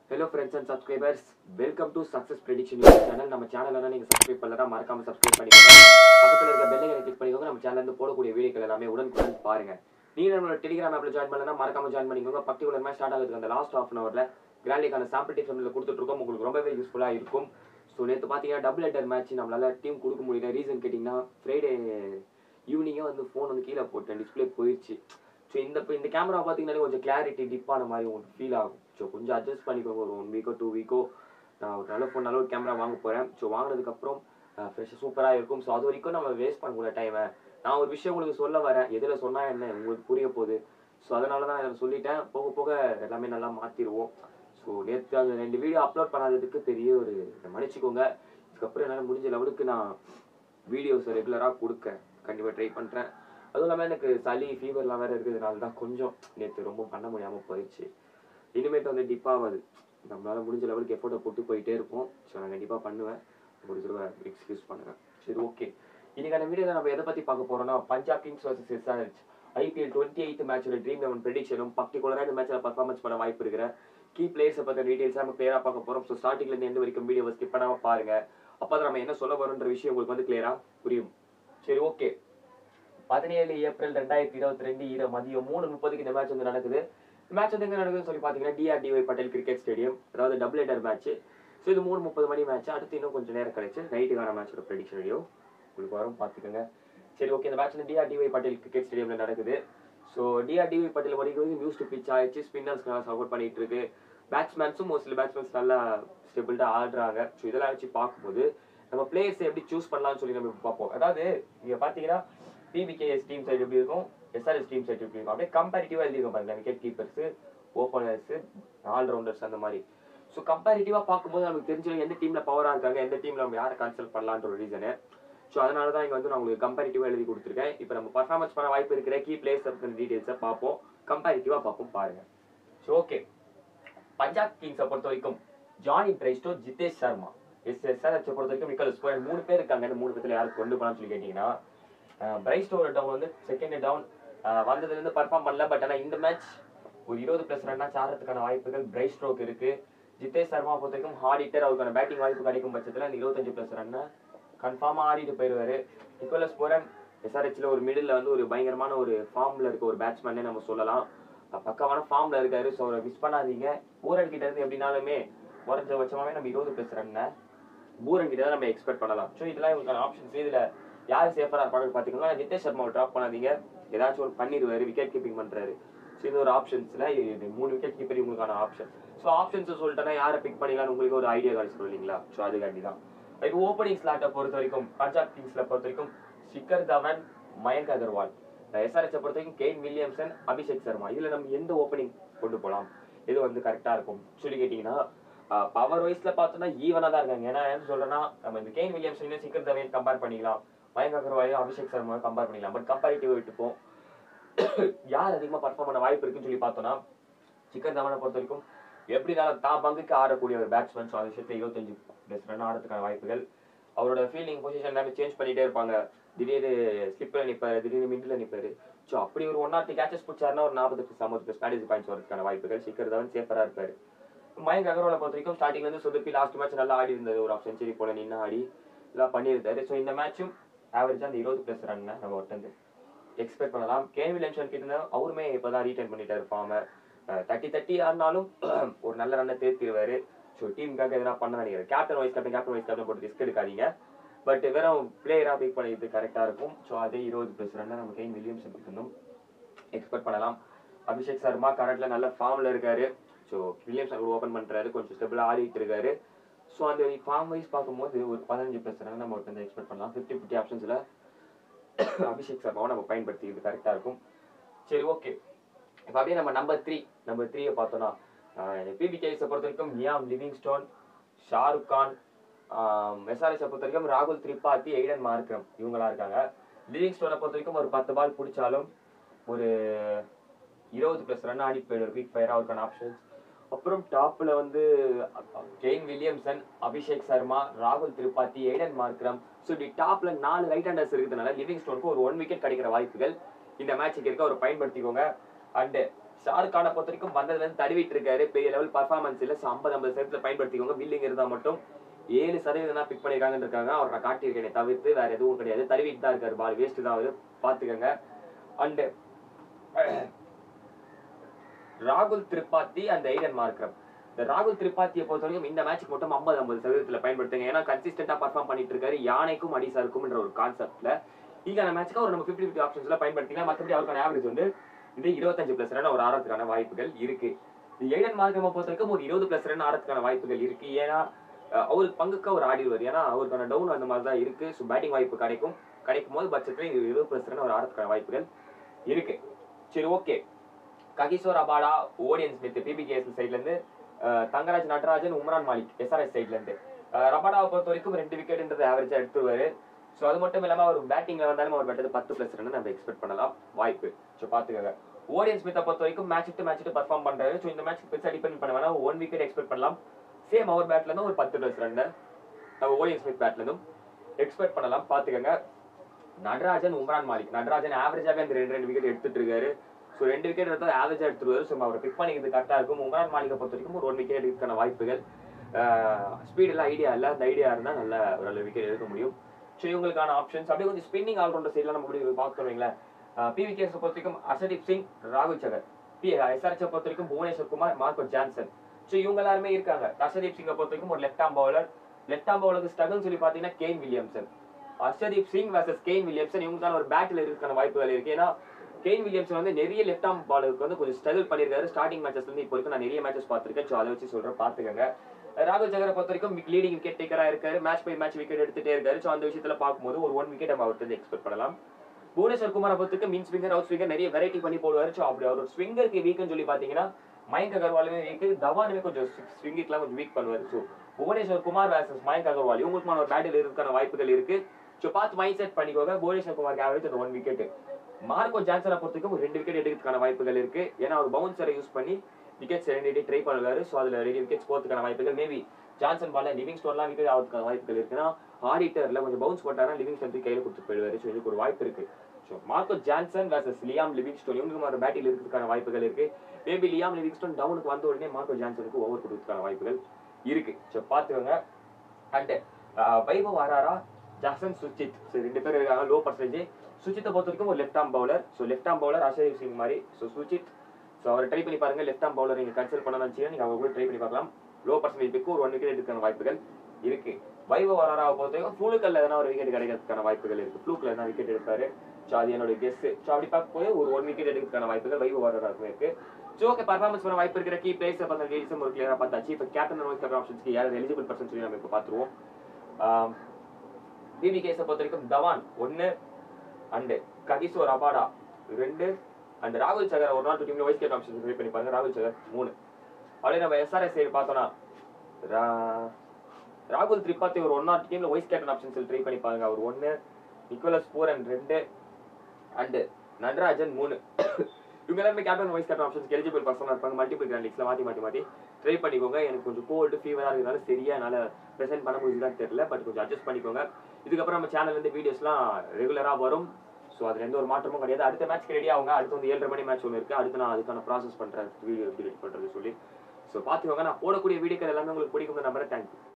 hello friends and subscribers welcome to success prediction YouTube channel நம்ம channel நீங்கள் subscribe பண்ணலாம் மறக்காம சப்ஸ்கிரைப் பண்ணிக்கோங்க பக்கத்தில் இருக்க பெல் ஐக்கனை கிளிக் பண்ணிக்கோங்க நம்ம சேனல்ல இருந்து போடக்கூடிய வீடியோக்கள் எல்லாமே உடனுக்குடன் பாருங்க நீங்க நம்மளோட டெலிகிராம் ஆப்ல ஜாயின் பண்ணலாம் மறக்காம ஜாயின் பண்ணிக்கோங்க பர்டிகுலர் மேட்ச் ஸ்டார்ட் ஆகுதுக்கு அந்த லாஸ்ட் ஹாஃப் அன் ஹவர்ல கிராண்டிக்கான சாம்பிள் டிப்ஸ் நம்ம கொடுத்துட்டு இருக்கோம் உங்களுக்கு ரொம்பவே யூஸ்ஃபுல்லா இருக்கும் ஸோ நேற்று பார்த்தீங்கன்னா டபுள் ஹெட்டர் மேட்ச் நம்மளால டீம் கொடுக்க முடியல ரீசன் கேட்டிங்கன்னா ஃப்ரைடே ஈவினிங்கே வந்து ஃபோன் வந்து கீழே போட்டேன் டிஸ்பிளே போயிடுச்சு ஸோ இந்த இப்போ இந்த கேமரா பார்த்தீங்கன்னாலே கொஞ்சம் கிளாரிட்டி டிப்பான மாதிரி உங்களுக்கு ஃபீல் ஆகும் ஸோ கொஞ்சம் அட்ஜஸ்ட் பண்ணிக்கோங்க ஒரு ஒன் வீக்கோ டூ வீக்கோ நான் ஒரு நல்ல ஃபோன் நல்ல ஒரு கேமரா வாங்க போகிறேன் ஸோ வாங்கினதுக்கப்புறம் ஃப்ரெஷ்ஷாக சூப்பராக இருக்கும் ஸோ அது வரைக்கும் நம்ம வேஸ்ட் பண்ணக்கூடாது டைமை நான் ஒரு விஷயம் உங்களுக்கு சொல்ல வரேன் எதில் சொன்னால் என்ன உங்களுக்கு புரிய போகுது ஸோ அதனால தான் இதை சொல்லிட்டேன் போக போக எல்லாமே நல்லா மாற்றிடுவோம் ஸோ நேற்று அந்த ரெண்டு வீடியோ அப்லோட் பண்ணாததுக்கு பெரிய ஒரு இதை மன்னிச்சுக்கோங்க இதுக்கப்புறம் என்னால் முடிஞ்ச லெவலுக்கு நான் வீடியோஸ் ரெகுலராக கொடுக்க கண்டிப்பாக ட்ரை பண்ணுறேன் அதுவும் இல்லாமல் எனக்கு சளி ஃபீவர்லாம் வேறு இருக்கிறதுனால தான் கொஞ்சம் நேற்று ரொம்ப பண்ண முடியாமல் போயிடுச்சு இனிமேட்டு வந்து டிப்பாகாது நம்மளால முடிஞ்ச லெவலுக்கு எஃபோர்ட்டை போட்டு போயிட்டே இருப்போம் ஸோ நான் கண்டிப்பாக பண்ணுவேன் ஒரு தடவை எக்ஸ்கியூஸ் பண்ணுங்கள் சரி ஓகே இன்னைக்கான வீடியோவில் நம்ம எதை பற்றி பார்க்க போகிறோம்னா Punjab kings versus SRH IPL twenty eight மேட்சோட ட்ரீம் லெவன் ப்ரெடிக்ஷனும் பர்டிகுலராக இந்த மேட்ச்சில் பர்ஃபார்மன்ஸ் பண்ண வாய்ப்பு இருக்கிற கீ பிளேயர்ஸை பற்றி டீட்டெயில்ஸ் நம்ம கிளியராக பார்க்க போகிறோம் ஸோ ஸ்டார்டிங்லேருந்து எந்த வரைக்கும் வீடியோவை ஸ்கிப் பண்ணாமல் பாருங்க அப்போ நம்ம என்ன சொல்ல வரோன்ற விஷயம் உங்களுக்கு வந்து கிளியராக புரியும் சரி ஓகே பதினேழு ஏப்ரல் ரெண்டாயிரத்தி இருபத்தி ரெண்டு ஈர மதியம் மூணு முப்பதுக்கு இந்த மேட்ச் வந்து நடக்குது இந்த மேட்ச் வந்து எங்க நடக்குதுன்னு சொல்லி பார்த்தீங்கன்னா டிஆர்டிஒய் பட்டேல் கிரிக்கெட் ஸ்டேடியம் அதாவது டபுள் ஹெட்டர் மேட்ச் ஸோ இது மூணு முப்பது மணி மேட்ச் அடுத்து இன்னும் கொஞ்சம் நேரம் கழிச்சு நைட்டுக்கான மேட்சோட ப்ரெடிக்ஷன் வீடியோ உங்களுக்கு வரும் பார்த்துக்கோங்க சரி ஓகே இந்த மேட்ச் வந்து டிஆர்டிஒய் பட்டேல் கிரிக்கெட் ஸ்டேடியம்ல நடக்குது ஸோ டிஆர்டிஒய் பட்டேல் வரைக்கும் நியூஸ் டு பிச் ஆயிடுச்சு ஸ்பின்னர்ஸ் நல்லா சப்போர்ட் பண்ணிட்டு இருக்கு பேட்ஸ்மேன்ஸும் ஒரு சில பேட்ஸ்மேன்ஸ் நல்லா ஸ்டெபிள்டாக ஆடுறாங்க ஸோ இதெல்லாம் வச்சு பார்க்கும்போது நம்ம பிளேயர்ஸை எப்படி சூஸ் பண்ணலாம்னு சொல்லி நம்ம இப்ப பார்ப்போம் அதாவது நீங்க பார்த்தீங்கன்னா பிபிகேஎஸ் டீம் சைடு எப்படி இருக்கும் எஸ்ஆர்எஸ் டீம் சைடு எப்படி இருக்கும் அப்படியே கம்பேரிட்டிவாக எழுதிருக்கும் பாருங்க விக்கெட் கீப்பர்ஸ் ஓப்பனர்ஸ் ஆல்ரவுண்டர்ஸ் அந்த மாதிரி ஸோ கம்பேரிட்டிவாக பார்க்கும்போது நமக்கு தெரிஞ்சவங்க எந்த டீமில் பவராக இருக்காங்க எந்த டீமில் நம்ம யாரை கன்சல்ட் பண்ணலான்ற ஒரு ரீசனு ஸோ அதனால தான் இங்கே வந்து நான் உங்களுக்கு கம்பேரிட்டிவாக எழுதி கொடுத்துருக்கேன் இப்போ நம்ம பர்ஃபார்மன்ஸ் பண்ண வாய்ப்பு இருக்கிற கீ பிளேயர்ஸ் பற்றின டீட்டெயில்ஸை பார்ப்போம் கம்பேரிட்டிவாக பார்ப்போம் பாருங்க ஸோ ஓகே பஞ்சாப் கிங்ஸை பொறுத்த வரைக்கும் Jonny Bairstow Jitesh Sharma S SRH பொறுத்த வரைக்கும் நிக்கல் ஸ்கோர் மூணு பேர் இருக்காங்க இந்த மூணு பேர்ல யாருக்கு கொண்டு போகலாம்னு சொல்லி கேட்டிங்கன்னா பிரைஸ்டோட டவுன் வந்து செகண்ட் டவுன் வந்ததுலேருந்து பர்ஃபார்ம் பண்ணல பட் ஆனால் இந்த மேட்ச் ஒரு இருபது ப்ளஸ் ரன்னாச்சு ஆடுறதுக்கான வாய்ப்புகள் பிரைட் ஸ்ட்ரோக் இருக்கு ஜிதேஷ் சர்மா பொறுத்த வரைக்கும் ஹார்ட் ஹிட்டர் அவருக்கான பேட்டிங் வாய்ப்பு கிடைக்கும் பட்சத்தில் அந்த இருபத்தஞ்சு ப்ளஸ் ரன்னை கன்ஃபார்மாக ஆடிட்டு போயிடுவாரு நிக்கோலஸ் போரன் எஸ்ஆர்ஹெச்ல ஒரு மிடில் வந்து ஒரு பயங்கரமான ஒரு ஃபார்ம்ல இருக்க ஒரு பேட்ஸ்மேனே நம்ம சொல்லலாம் பக்கமான ஃபார்ம்ல இருக்காரு ஸோ அவரை மிஸ் பண்ணாதீங்க பூரன் கிட்ட இருந்து எப்படினாலுமே குறைஞ்சபட்சமாவே நம்ம இருபது ப்ளஸ் ரன்னை பூரன் கிட்ட தான் நம்ம எக்ஸ்பெக்ட் பண்ணலாம் ஸோ இதெல்லாம் உங்களுக்கான ஆப்ஷன்ஸ் இதுல யார் சேஃபரா இருப்பாங்கன்னு பாத்தீங்கன்னா நிதேஷ் சர்மாவை ட்ராப் பண்ணாதீங்க ஏதாச்சும் ஒரு பண்ணிடுவாரு விக்கெட் கீப்பிங் பண்றாரு ஸோ இது ஒரு ஆப்ஷன்ஸ்ல இது மூணு விக்கெட் கீப்பர் உங்களுக்கான ஆப்ஷன் ஸோ ஆப்ஷன்ஸ் சொல்லிட்டேன்னா யாரை பிக் பண்ணிக்கலாம்னு உங்களுக்கு ஒரு ஐடியா கிடைச்சிடும் இல்லைங்களா ஸோ அதுக்காண்டி தான் இப்போ ஓப்பனிங் ஸ்லாட்டை பொறுத்த வரைக்கும் பஞ்சாப் கிங்ஸ்ல பொறுத்த வரைக்கும் ஷிக்கர் தவன் மயங்க் அகர்வால் எஸ்ஆர்எஸ் பொறுத்த வரைக்கும் கெயின் வில்லியம்சன் அபிஷேக் சர்மா இதுல நம்ம எந்த ஓப்பனிங் கொண்டு போகலாம் இது வந்து கரெக்டா இருக்கும் சொல்லி கேட்டீங்கன்னா பவர் வைஸ்ல பார்த்தோம்னா ஈவனா தான் இருக்காங்க ஏன்னா என்ன சொல்றேன்னா நம்ம இந்த கெயின் வில்லியம்சன் சிக்கர் தவையும் கம்பேர் பண்ணிக்கலாம் மயங்க் அகர்வாலையும் அபிஷேக் சர்மா கம்பேர் பண்ணிக்கலாம் பட் கம்பேரிட்டிவ் விட்டுப்போம் யார் அதிகமா பர்ஃபார்ம் பண்ண வாய்ப்பு இருக்குன்னு சொல்லி பார்த்தோம்னா சிக்கர் தவனை பொறுத்த வரைக்கும் எப்படினாலும் தான் பங்குக்கு ஆடக்கூடிய ஒரு பேட்ஸ்மேன் ஸோ அந்த விஷயத்துல இருபத்தஞ்சு பெஸ்ட் ரன் ஆடுறதுக்கான வாய்ப்புகள் அவரோட ஃபீல்டிங் பொசிஷன் எல்லாமே சேஞ்ச் பண்ணிட்டே இருப்பாங்க திடீர்னு ஸ்லிப்பில் நிற்பாரு திடீர்னு மிடில் நிற்பாரு ஸோ அப்படி ஒரு ஒன் ஆர் த்ரீ கேச்சஸ் பிடிச்சாருன்னா ஒரு நாற்பது பிளஸ் ஐம்பது பிளஸ் ஸ்ட்ராட்டஜி பாயிண்ட்ஸ் வரதுக்கான வாய்ப்புகள் சிக்கர் தவன் சேஃபராக இருப்பாரு மயங்க் அகர்வாலை பொறுத்த வரைக்கும் ஸ்டார்டிங்ல இருந்து சொதுப்பி லாஸ்ட் மேட்ச் நல்லா ஆடி இருந்தது ஒரு ஆஃப் செஞ்சுரி போல நின்று ஆடி எல்லாம் பண்ணியிருந்தாரு ஸோ இந்த மேட்சும் ஆவரேஜா அந்த இருபது பிளஸ் ரன் நம்ம ஒட்டந்து எக்ஸ்பெக்ட் பண்ணலாம் கேன் வில்லியம்சன் கிட்ட அவருமே இப்போதான் ரீட்டைன் பண்ணிட்டாரு ஃபார்மை தட்டி தட்டி ஆடினாலும் ஒரு நல்ல ரன்னை தேர்த்திடுவாரு ஸோ டீமுக்காக எதனா பண்ண நினைக்கிறேன் captain vice captain captain vice captain போட்டு ரிஸ்க் எடுக்காதீங்க பட் வெறும் பிளேயராக பிக் பண்ணிட்டு கரெக்டாக இருக்கும் ஸோ அதே இருபது ப்ளஸ் ரன்னை நம்ம கெயின் வில்லியம்சன் கிட்ட எக்ஸ்பெக்ட் பண்ணலாம் அபிஷேக் சர்மா கரண்ட்ல நல்ல ஃபார்ம்ல இருக்காரு ஸோ வில்லியம்ஸ் அவர் ஓப்பன் பண்றாரு கொஞ்சம் ஸ்டெபிளாக ஆடிட்டு இருக்காரு ஸோ அந்த ஃபார்ம் வைஸ் பார்க்கும்போது ஒரு பதினஞ்சு ப்ளஸ் ரன் நம்ம வந்து எக்ஸ்பெக்ட் பண்ணலாம் ஃபிஃப்டி ஃபிஃப்டி ஆப்ஷன்ஸில் அபிஷேக் சர்மாவை நம்ம பயன்படுத்திக்கிறது கரெக்டாக இருக்கும் சரி ஓகே இப்போ அப்படியே நம்ம நம்பர் த்ரீ நம்பர் த்ரீயை பார்த்தோம்னா பிபிகேஸை பொறுத்த வரைக்கும் நியாம் லிவிங்ஸ்டோன் ஷாருக் கான் எஸ்ஆர்எஸை பொறுத்த வரைக்கும் ராகுல் திரிபாதி எய்டன் மார்க்ரம் இவங்களா இருக்காங்க லிவிங்ஸ்டோனை பொறுத்த வரைக்கும் ஒரு பத்து பால் பிடிச்சாலும் ஒரு இருபது ப்ளஸ் ரன் ஆடி போயிடும் குயிக் ஃபயர் அவருக்கான ஆப்ஷன்ஸ் அப்புறம் டாப்ல வந்து கெயின் வில்லியம்சன் அபிஷேக் சர்மா ராகுல் திரிபாதி எய்டன் மார்க்ரம் ஸோ இப்படி டாப்ல நாலு ரைட் ஹேண்டர்ஸ் இருக்கிறதுனால லிவிங் ஸ்டோனுக்கு ஒரு ஒன் விக்கெட் கிடைக்கிற வாய்ப்புகள் இந்த மேட்சுக்கு இருக்க அவர் பயன்படுத்திக்கோங்க அண்டு ஷாருக் கானை பொறுத்த வரைக்கும் வந்ததுல இருந்து தடுவிட்டு இருக்காரு பெரிய லெவல் பர்ஃபார்மன்ஸ் இல்ல ஸோ ஐம்பது ஐம்பது சதவீதத்தில் பயன்படுத்திக்கோங்க வில்லிங் இருந்தா மட்டும் ஏழு சதவீதம் தான் பிக் பண்ணிருக்காங்கன்னு இருக்காங்க அவர் நான் காட்டியிருக்கேனே தவிர்த்து வேற எதுவும் கிடையாது தருவிட்டு தான் இருக்காரு பால் வேஸ்ட் தான் ஆகுது பாத்துக்கோங்க அண்ட் ராகுல் திரிபாத்தி அந்த ஐடன் மார்க்ரம் இந்த ராகுல் திரிபாத்தியை பொறுத்த வரைக்கும் இந்த மேட்ச்க்கு மட்டும் ஐம்பது ஐம்பது சதவீதத்தில் பயன்படுத்துங்க ஏன்னா கன்சிஸ்டன்டா பர்ஃபார்ம் பண்ணிட்டு இருக்காரு யானைக்கும் அடிசாருக்கும்ன்ற ஒரு கான்செப்ட்ல ஈகான மேட்ச்க்கு அவர் நம்ம ஃபிஃப்டி ஃபிஃப்டி ஆப்ஷன்ஸ்ல பயன்படுத்திக்கலாம் மற்றபடி அவருக்கான ஆவரேஜ் வந்து இது இருபத்தஞ்சு பிளஸ் ரன் அவர் ஆறதுக்கான வாய்ப்புகள் இருக்கு ஏடன் மார்க்கமை பொறுத்த வரைக்கும் ஒரு இருபது பிளஸ் ரன் ஆறதுக்கான வாய்ப்புகள் இருக்கு ஏன்னா அஹ், அவருக்கு பங்குக்கு அவர் ஆடிடுவார் ஏன்னா அவருக்கான டவுன் அந்த மாதிரி தான் இருக்கு ஸோ பேட்டிங் வாய்ப்பு கிடைக்கும் கிடைக்கும் போது பட்சத்தில் இது இருபது பிளஸ் ரன் அவர் ஆறதுக்கான வாய்ப்புகள் இருக்கு சரி okay Kagiso Rabada Odean Smith PBKS சைட்ல இருந்து அஹ், தங்கராஜ் நடராஜன் உம்ரான் மாலிக் எஸ்ஆர்எஸ் சைட்ல இருந்து அஹ், ரபாடாவை பொறுத்த வரைக்கும் ரெண்டு விக்கெட்ன்றது ஆவரேஜா எடுத்துருவாரு ஸோ அது மட்டும் இல்லாம அவர் பேட்டிங்ல வந்தாலும் அவர் பெட்டது பத்து பிளஸ் ரன் நம்ம எக்ஸ்பெக்ட் பண்ணலாம் வாய்ப்பு ஸோ பாத்துக்கோங்க ஓடியன் ஸ்மித்தை பொறுத்த வரைக்கும் match to match to perform பண்றாரு ஸோ இந்த மேட்ச் பெருசா டிபெண்ட் பண்ண வேணா ஒன் விக்கெட் எக்ஸ்பெக்ட் பண்ணலாம் சேம் அவர் பேட்ல இருந்து ஒரு பத்து பிளஸ் ரன் ஓடியன் ஸ்மித் பேட்ல இருந்தும் எக்ஸ்பெக்ட் பண்ணலாம் பாத்துக்கோங்க நடராஜன் உம்ரான் மாலிக் நடராஜன் ஆவரேஜாவே அந்த ரெண்டு ரெண்டு விக்கெட் எடுத்துட்டு இருக்காரு ஸோ ரெண்டு விக்கெட் எடுத்தால் ஆவரேஜா எடுத்துருவாரு ஸோ அவரை பிக் பண்ணிக்கிறது கரெக்டாக இருக்கும் உம்ரான் மாலிகை பொறுத்த வரைக்கும் ஒரு ஒன் விக்கெட் எடுக்கிறதுக்கான வாய்ப்புகள் ஸ்பீட் எல்லாம் ஐடியா இல்லை அந்த ஐடியா இருந்தால் நல்ல ஒரு நல்ல விக்கெட் எடுக்க முடியும் ஸோ இவங்களுக்கான ஆப்ஷன்ஸ் அப்படியே கொஞ்சம் ஸ்பின்னிங் ஆல்ரவுண்டர் சைட்லாம் நம்ம இப்படி பார்த்தோம் வைங்களேன் பிவிகேஸ் பொறுத்த வரைக்கும் அசதீப் சிங் ராகுல் சகர் பி எஸ்ஆர்எச் பொறுத்த வரைக்கும் Bhuvneshwar Kumar Marco Jansen so இவங்க எல்லாருமே இருக்காங்க அர்ஷதீப் சிங்கை பொறுத்த வரைக்கும் ஒரு left arm bowler left arm பவுலருக்கு struggle சொல்லி பார்த்தீங்கன்னா Kane Williamson Arshdeep Singh versus Kane Williamson இவங்க தான் ஒரு பேட்டில் இருக்கிற வாய்ப்புகள் இருக்கு ஏன்னா கெயின் வில்லியம்சன் வந்து நிறைய லெஃப்ட் ஆம் பாலுக்கு வந்து கொஞ்சம் ஸ்ட்ரகிள் பண்ணியிருக்காரு ஸ்டார்டிங் மேட்சஸ் வந்து இப்போ வரைக்கும் நான் நிறைய மேட்சஸ் பார்த்துருக்கேன் ஸோ அதை வச்சு சொல்றேன் பார்த்துக்கோங்க ராகுல் ஜகரை பொறுத்த வரைக்கும் லீடிங் விக்கெட் டேக்கரா இருக்காரு மேட்ச் பை மேட்ச் விக்கெட் எடுத்துட்டே இருக்காரு ஸோ அந்த விஷயத்துல பார்க்கும்போது ஒரு ஒன் விக்கெட் நம்ம அவர்கிட்ட எக்ஸ்பெக்ட் பண்ணலாம் புவனேஸ்வர் குமாரை பொறுத்துக்கு மீன் ஸ்விங்கர் அவுட் ஸ்விங்கர் நிறைய வெரைட்டி பண்ணி போடுவாரு ஸோ அப்படி அவர் ஸ்விங்கருக்கு வீக்குன்னு சொல்லி பார்த்தீங்கன்னா மயங்க் அகர்வாலுமே வீக்கு தவானுமே கொஞ்சம் ஸ்விங்கிக்லாம் கொஞ்சம் வீக் பண்ணுவார் ஸோ புவனேஸ்வர் குமார் வேர்சஸ் மயங்க் அகர்வால் இவங்களுக்குமான ஒரு பேட்டில் இருக்கிற வாய்ப்புகள் இருக்கு ஸோ பார்த்து மைண்ட் செட் பண்ணிக்கோங்க புவனேஸ்வர் குமாருக்கு ஆவரேஜ் அந்த ஒன் விக்கெட் மார்க்கோ ஜான்சனை பொறுத்தவரைக்கும் ஒரு ரெண்டு விக்கெட் எடுக்கிறதுக்கான வாய்ப்புகள் இருக்கு ஏன்னா அவர் பவுன்சரை யூஸ் பண்ணி விக்கெட்ஸ் ரெண்டு ட்ரை பண்ணுவாரு ஸோ அதுல ரெண்டு விக்கெட்ஸ் போறதுக்கான வாய்ப்புகள் மேபி ஜான்சன் பால்ல லிவிங் ஸ்டோன்லாம் விக்கெட் ஆகிறதுக்கான வாய்ப்புகள் இருக்குன்னா ஆடிட்டர்ல கொஞ்சம் பவுன்ஸ் போட்டாருன்னா லிவிங் ஸ்டோன் கையில கொடுத்து போயிடுவாரு ஸோ இதுக்கு ஒரு வாய்ப்பு இருக்கு so Marco Jansen versus Liam Livingstone இவங்களுக்கு ஒரு பேட்டில் இருக்கிறதுக்கான வாய்ப்புகள் இருக்கு மேபி லியாம் லிவிங் ஸ்டோன் டவுனுக்கு வந்த உடனே மார்க்கோ ஜான்சனுக்கு ஓவர் கொடுக்கறதுக்கான வாய்ப்புகள் இருக்கு ஸோ பார்த்துக்கோங்க and Vaibhav Arora Jason Suchith so ரெண்டு பேர் இருக்காங்க லோ பர்சன்டேஜ் சுச்சித்தை பொறுத்த வரைக்கும் ஒரு left arm bowler so left arm bowler Arshdeep Singh மாதிரி ஸோ சுச்சித் ஸோ அவர் ட்ரை பண்ணி பாருங்க லெஃப்ட் ஆம் பவுலர் நீங்க கன்சிடர் பண்ண நினைச்சீங்கன்னா நீங்க அவங்க கூட ட்ரை பண்ணி பார்க்கலாம் லோ பர்சன்டேஜ் பிக்கு ஒரு ஒன் விக்கெட் எடுக்கிறதுக்கான வாய்ப்புகள் இருக்கு வைபவ் ஆராராவை பொறுத்த வரைக்கும் ஃப்ளூக்கல்ல எதனா ஒரு விக்கெட் கிடைக்கிறதுக்கான வாய்ப்புகள் இருக்கு ஃப்ளூக்ல எதனா விக்கெட் எடுப்பாரு ஸோ அது என்னோட கெஸ் ஸோ அப்படி பார்க்கும்போது ஒரு ஒன் விக்கெட் எடுக்கிறதுக்கான வாய்ப்புகள் வைபவ் ஆராராவுக்கு இருக்கு ஸோ ஓகே பர்ஃபார்மன்ஸ் பண்ண வாய்ப்பு இருக்கிற கீ பிளேயர்ஸ் பார்த்த டீல்ஸும் ஒரு கிளியரா பார்த்தாச்சு இப்போ கேப்டன் வைஸ் கேப்டன் ஆப்ஷன்ஸ்க்கு யார் எலிஜிபிள் பர்சன் சொல்லி நம்ம இப்போ பார்த்துருவோம் பிபி கேஸை பொறுத்த வரைக்கும் தவான் ஒன்று அண்டு ககிசோர் அபாடா ரெண்டு அண்ட் ராகுல் சகர் ஒரு நாள் டீம்ல வைஸ் கேப்டன் ஆப்ஷன் ட்ரை பண்ணி பாருங்க ராகுல் சகர் மூணு அப்படியே நம்ம எஸ்ஆர்எஸ் சைடு பார்த்தோம்னா ரா- ராகுல் திரிபாத்தி ஒரு ஒன் நாட் டீம்ல வைஸ் கேப்டன் ஆப்ஷன்ஸ் ட்ரை பண்ணி பாருங்க அவர் ஒன்று நிக்கோலஸ் பூரன் ரெண்டு அண்டு நடராஜன் மூணு இவங்க எல்லாருமே captain vice captain options eligible பர்சனாக இருப்பாங்க மல்டிபிள் கிராண்ட் லீக்ஸ்ல மாற்றி மாற்றி மாற்றி ட்ரை பண்ணிக்கோங்க எனக்கு கொஞ்சம் கோல்டு ஃபீவராக இருக்கிறதால சரியா என்னால் ப்ரெசென்ட் பண்ண முடியுதான்னு தெரியல பட் கொஞ்சம் அட்ஜஸ்ட் பண்ணிக்கோங்க இதுக்கப்புறம் நம்ம சேனல் வந்து வீடியோஸ்லாம் ரெகுலராக வரும் ஸோ அதுல எந்த ஒரு மாற்றமும் கிடையாது அடுத்த மேட்ச் ரெடி ஆகுங்க அடுத்து வந்து ஏழரை மணி மேட்ச் ஒன்று இருக்கு அடுத்து நான் அதுக்கான ப்ராசஸ் பண்றேன் வீடியோ எப்படி ரெடி பண்றது சொல்லி ஸோ பார்த்துக்கோங்க நான் போடக்கூடிய வீடியோக்கள் எல்லாமே உங்களுக்கு பிடிக்கும் நம்புறேன் தேங்க்யூ